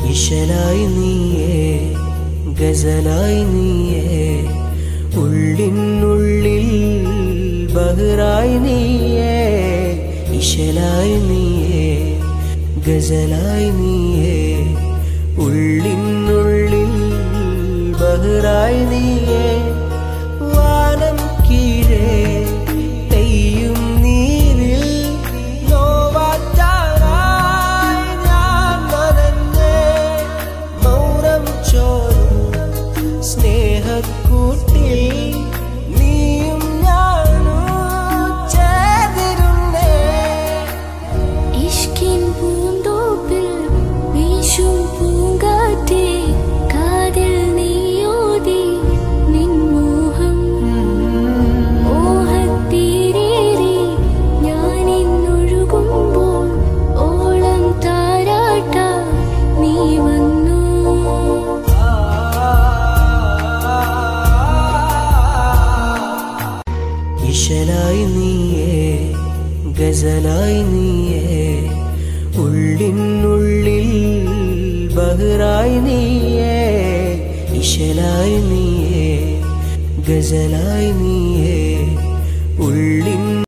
ഇശലായി നീയേ ഗസലായി നീയേ ഉള്ളിനുള്ളിൽ ബഹ്റായി നീയേ ഇശലായി നീയേ ഗസലായി നീയേ ഉള്ളിനുള്ളിൽ ബഹ്റായി നീയേ വാനം കീഴേ പെയ്യും നീരിൽ നോവാറ്റാനായി ഞാൻ നനഞ്ഞേ മൗനം ചോരും സ്നേഹക്കൂട്ടിൽ നീയും ഞാനും ചേർന്നിരുന്നേ ഇഷ്കിൻ പൂന്തോപ്പിൽ വീശും പൂങ്കാറ്റേ കാതിൽ നീയോതി നിൻ മോഹം മോഹത്തീരേറി ഞാനിന്നൊഴുകുമ്പോൾ ഓളം താരാട്ട നീ വന്നു ഇശലായി നീയേ ഗസലായി നീയേ ഉള്ളിനുള്ളിൽ ബഹ്റായി നീയേ ഇശലായി നീയേ ഗസലായി നീയേ ഉള്ളിൻ